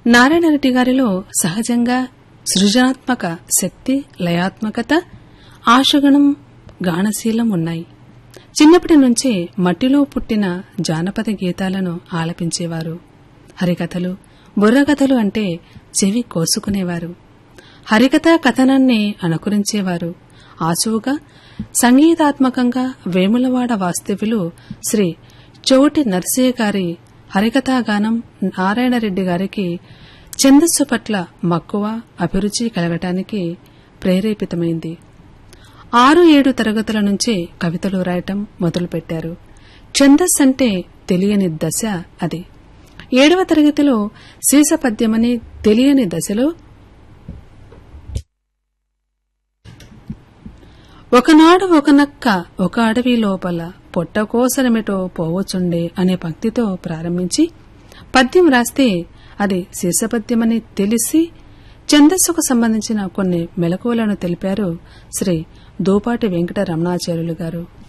నారాయణరెడ్డి గారిలో సహజంగా సృజనాత్మక శక్తి లయాత్మకత ఆశగుణం గానశీలం ఉన్నాయి చిన్నప్పటి నుంచే మట్టిలో పుట్టిన జానపద గీతాలను ఆలపించేవారు హరికథలు బుర్రకథలు అంటే చెవి కోసుకునేవారు హరికథ కథనాన్ని అనుకరించేవారు ఆశువుగా సంగీతాత్మకంగా వేములవాడ వాస్తవ్యులు శ్రీ చోటి నర్సయ్య గారి హరికథాగానం నారాయణరెడ్డి గారికి ఛందస్సు పట్ల మక్కువ అభిరుచి కలగటానికి ప్రేరేపితమైంది ఆరు ఏడు తరగతుల నుంచే కవితలు రాయటం మొదలుపెట్టారు ఛందస్ అంటే తెలియని దశ అది ఏడవ తరగతిలో శీసపద్యమని తెలియని దశలో ఒకనాడు ఒక నక్క ఒక అడవి లోపల పొట్టకోసరమిటో పోవచుండే అనే పంక్తితో ప్రారంభించి పద్యం రాస్తే అది శీర్షపద్యమని తెలిసి ఛందస్సుకు సంబంధించిన కొన్ని మెలకువలను తెలిపారు శ్రీ దూపాటి వెంకట రమణాచార్యులు గారు